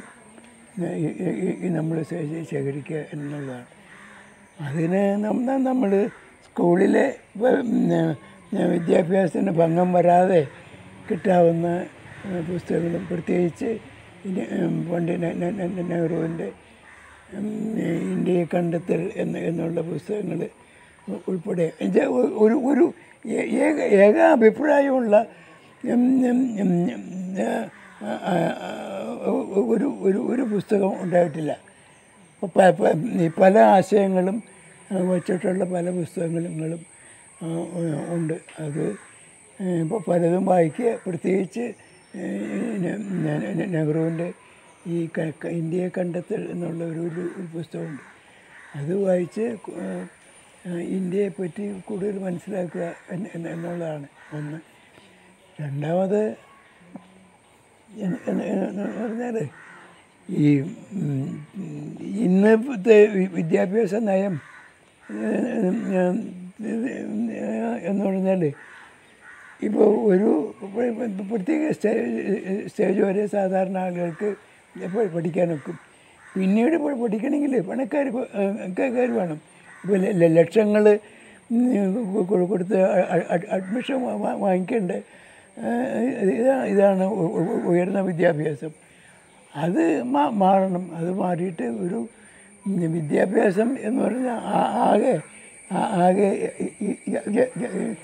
Speaker 3: നമ്മൾ ശേഖരിക്കുക എന്നുള്ളതാണ് അതിന് നമ്മൾ സ്കൂളിലെ വ- ഉം, വിദ്യാഭ്യാസത്തിന് ഭംഗം വരാതെ കിട്ടാവുന്ന ഏഹ്, പുസ്തകങ്ങളും പ്രത്യേകിച്ച് ഇനി, ഉം, പണ്ട് നെ- നെ- നെ- നെഹ്റുവിൻ്റെ ഉം, ഇന്ത്യയെ കണ്ടെത്തൽ എന്ന് എന്നുള്ള പുസ്തകങ്ങൾ ഉൾപ്പെടെ എന്നുവെച്ചാൽ ഒ- ഒരു ഒരു ഏ- ഏക ഏക അഭിപ്രായമുള്ള ഉം, ഉം, ഉം, ഉം, ആ, ആ, ആ, ഒരു ഒരു ഒരു പുസ്തകം ഉണ്ടായിട്ടില്ല അപ്പോൾ പ- പ- ഈ പല ആശയങ്ങളും ആ, വച്ചിട്ടുള്ള പല പുസ്തകങ്ങളും ആ, ഉണ്ട് അത് ഇപ്പോൾ പലതും വായിക്കുക പ്രത്യേകിച്ച് നെ- നെ- നെ- നെഹ്റുവിൻ്റെ ഈ ക- ക- ഇന്ത്യയെ കണ്ടെത്തൽ എന്നുള്ള ഒരു ഒരു ഒരു പുസ്തകമുണ്ട് അത് വായിച്ച് കു- ആ, ഇന്ത്യയെ പറ്റി കൂടുതൽ മനസ്സിലാക്കുക എന്ന് എന്ന് എന്നുള്ളതാണ് ഒന്ന് രണ്ടാമത് എന്ന് എന്ന് എന്ന് പറഞ്ഞാൽ ഈ ഉം, ഇന്നത്തെ വി- വിദ്യാഭ്യാസ നയം ഏഹ്, ഏഹ്, എന്ന് പറഞ്ഞാൽ ഇപ്പോൾ ഒരു പ്രത്യേക സ്റ്റേജ് സ്റ്റേജ് വരെ സാധാരണ ആളുകൾക്ക് ഇപ്പോൾ പഠിക്കാനൊക്കും പിന്നീട് ഇപ്പോൾ പഠിക്കണമെങ്കിൽ പണക്കാർ പണക്കാർ വേണം ഇപ്പോൾ ലക്ഷങ്ങൾ കൊടുത്ത് അ- അ- അഡ്മിഷൻ വാ- വാ- വാങ്ങിക്കേണ്ട ഏഹ്, ഇതാ- ഇതാണ് ഉ- ഉ- ഉയർന്ന വിദ്യാഭ്യാസം അത് മാ- മാറണം അത് മാറിയിട്ട് ഒരു വിദ്യാഭ്യാസം എന്ന് പറഞ്ഞാൽ ആ- ആകെ ആ- ആകെ ഈ- ഈ- ഈ- ഈ-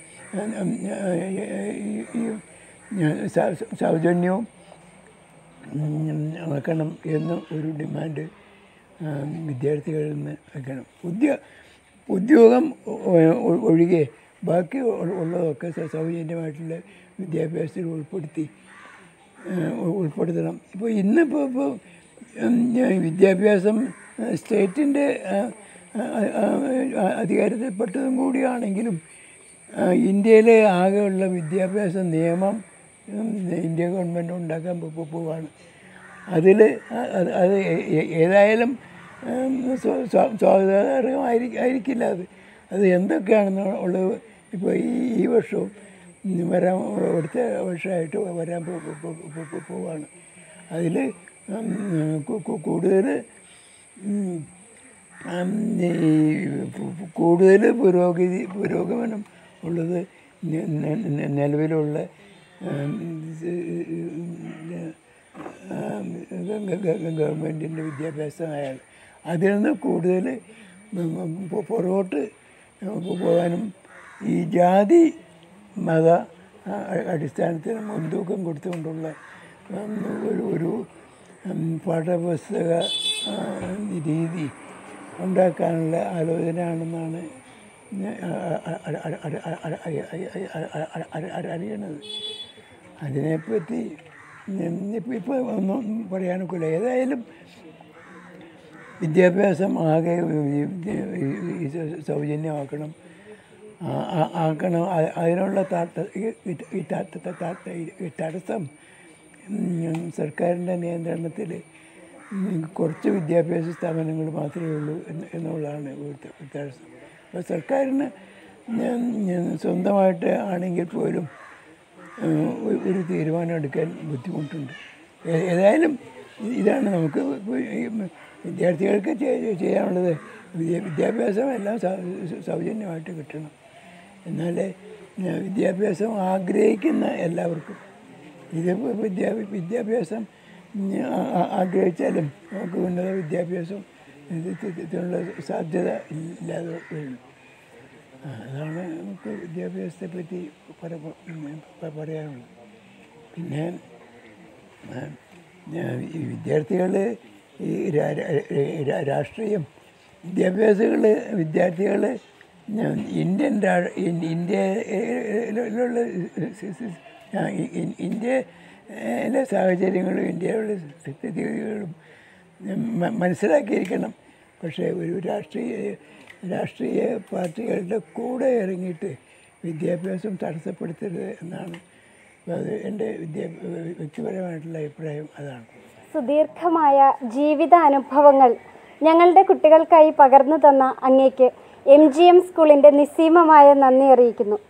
Speaker 3: ഈ സ- സൗജന്യവും ഉം, ആക്കണം എന്ന ഒരു ഡിമാൻഡ് ആ, വിദ്യാർത്ഥികളിൽ നിന്ന് വെക്കണം ഉദ്യോ ഉദ്യോഗം ഒ- ഒ- ഒഴികെ ബാക്കി ഉ- ഉള്ളതൊക്കെ സ- സൗജന്യമായിട്ടുള്ള വിദ്യാഭ്യാസത്തിൽ ഉൾപ്പെടുത്തി ഏഹ് ഉ- ഉൾപ്പെടുത്തണം ഇപ്പോൾ ഇന്നിപ്പോൾ ഇപ്പോൾ ഉം, വിദ്യാഭ്യാസം സ്റ്റേറ്റിൻ്റെ അധികാരത്തിൽപ്പെട്ടതും കൂടിയാണെങ്കിലും ആ, ഇന്ത്യയിലെ ആകെയുള്ള വിദ്യാഭ്യാസ നിയമം ഉം, ഇന്ത്യ ഗവൺമെൻറ് ഉണ്ടാക്കാൻ പോ- പോ- പോവാണ് അതിൽ അത് അത് ഏ- ഏ- ഏതായാലും ഉം, സ്വ- സ്വ- സ്വാഗതാർഹമായിരിക്കും ആയിരിക്കില്ല അത് അത് എന്തൊക്കെയാണെന്ന് ഉള്ളത് ഇപ്പോൾ ഈ ഈ വർഷവും ഉം, വരാൻ അടുത്ത വർഷമായിട്ട് വരാൻ പോ- പോ- പോ- പോ- പോ- പോവാണ് അതിൽ കൂടുതൽ ഉം, ഉം, ഈ കൂടുതൽ പുരോഗതി പുരോഗമനം ഉള്ളത് നെ- നെ- നെ- നിലവിലുള്ള ഉം, ഗവൺമെൻറ്റിൻ്റെ വിദ്യാഭ്യാസമായാൽ അതിൽ നിന്ന് കൂടുതൽ പൊ- പുറകോട്ട് പോകാനും ഈ ജാതി മത അ- അടിസ്ഥാനത്തിൽ മുൻതൂക്കം കൊടുത്തുകൊണ്ടുള്ള ഉം, ഒരു ഒരു ഉം, പാഠപുസ്തക ആ, രീതി ഉണ്ടാക്കാനുള്ള ആലോചനയാണെന്നാണ് ഞാൻ അ- അ- അ- അ- അ- അ- അ- അ- അ- അ- അ- അറിയണത് അതിനെപ്പറ്റി ഇപ്പോൾ ഇപ്പോൾ ഒന്നും പറയാനൊക്കില്ല ഏതായാലും വിദ്യാഭ്യാസം ആകെ ഈ- ഈ- ഈ സൗജന്യമാക്കണം ആ- ആ- ആക്കണം അ- അതിനുള്ള താത്ത- ഈ- ഈ- ഈ താത്ത- ത- താത്ത- ഈ- ഈ തടസ്സം ഉം, സർക്കാരിൻ്റെ നിയന്ത്രണത്തിൽ കുറച്ച് വിദ്യാഭ്യാസ സ്ഥാപനങ്ങൾ മാത്രമേ ഉള്ളൂ എന്ന് എന്നുള്ളതാണ് ഇവിടുത്തെ ഒരു തടസ്സം അപ്പോൾ സർക്കാരിന് ഞാൻ- ഞാൻ സ്വന്തമായിട്ട് ആണെങ്കിൽ പോലും ഏഹ്, ഒരു- ഒരു തീരുമാനം എടുക്കാൻ ബുദ്ധിമുട്ടുണ്ട് ഏ- ഏതായാലും ഇതാണ് നമുക്ക് ഈ വിദ്യാർത്ഥികൾക്ക് ചെയ്യ- ചെയ്യാനുള്ളത് വിദ്യ- വിദ്യാഭ്യാസം എല്ലാം സൗ- സൗജന്യമായിട്ട് കിട്ടണം എന്നാലേ ഏഹ്, വിദ്യാഭ്യാസം ആഗ്രഹിക്കുന്ന എല്ലാവർക്കും ഇത് വിദ്യാ വിദ്യാഭ്യാസം ഉം, ആ- ആ- ആഗ്രഹിച്ചാലും നമുക്ക് ഉന്നത വിദ്യാഭ്യാസം ഇത് ഇത് ഇതിനുള്ള സാധ്യത ഇല്ലാതെ വരും ആ, അതാണ് നമുക്ക് വിദ്യാഭ്യാസത്തെ പറ്റി പറ പ- പറയാനുള്ളത് പിന്നെ ആ, ഞാൻ ഈ വിദ്യാർത്ഥികൾ ഈ രാ- രാ- രാ- രാഷ്ട്രീയം വിദ്യാഭ്യാസികൾ വിദ്യാർത്ഥികൾ ഇന്ത്യൻ രാ- ഇൻ- ഇന്ത്യയിലുള്ള സി- സി- ആ, ഇ- ഇ- ഇന്ത്യയിലെ സാഹചര്യങ്ങളും ഇന്ത്യയിലുള്ള സ്ഥിതിഗതികളും മ- മനസ്സിലാക്കിയിരിക്കണം പക്ഷേ ഒരു രാഷ്ട്രീയ രാഷ്ട്രീയ പാർട്ടികളുടെ കൂടെ ഇറങ്ങിയിട്ട് വിദ്യാഭ്യാസം തടസ്സപ്പെടുത്തരുത് എന്നാണ് അത് എൻ്റെ വിദ്യാ വ്യക്തിപരമായിട്ടുള്ള അഭിപ്രായം അതാണ്
Speaker 7: സുദീർഘമായ ജീവിത അനുഭവങ്ങൾ ഞങ്ങളുടെ കുട്ടികൾക്കായി പകർന്നു തന്ന അങ്ങേക്ക് എം ജി എം സ്കൂളിൻ്റെ നിസ്സീമമായ നന്ദി അറിയിക്കുന്നു